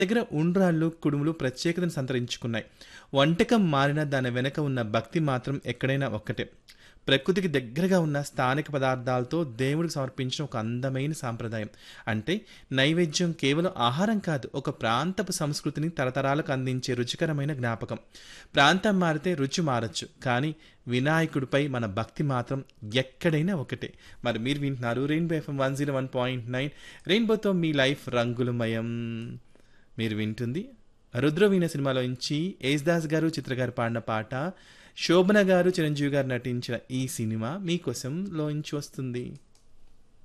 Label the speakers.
Speaker 1: దగ్గర ఉండ్రాళ్ళు కుడుములు ప్రత్యేకతను సంతరించుకున్నాయి వంటకం మారిన దాని వెనక ఉన్న భక్తి మాత్రం ఎక్కడైనా ఒక్కటే ప్రకృతికి దగ్గరగా ఉన్న స్థానిక పదార్థాలతో దేవుడికి సమర్పించిన ఒక అందమైన సాంప్రదాయం అంటే నైవేద్యం కేవలం ఆహారం కాదు ఒక ప్రాంతపు సంస్కృతిని తరతరాలకు అందించే రుచికరమైన జ్ఞాపకం ప్రాంతం మారితే రుచి మారచ్చు కానీ వినాయకుడిపై మన భక్తి మాత్రం ఎక్కడైనా ఒకటే మరి మీరు వింటున్నారు rainbow FM one zero one point nine రెయిన్బోతో మీ లైఫ్ రంగులమయం మీరు వింటుంది రుద్రవీణ సినిమాలో నుంచి యేసుదాస్ గారు చిత్ర గారు పాడిన పాట శోభన గారు చిరంజీవి గారు నటించిన ఈ సినిమా మీకోసం లోంచి వస్తుంది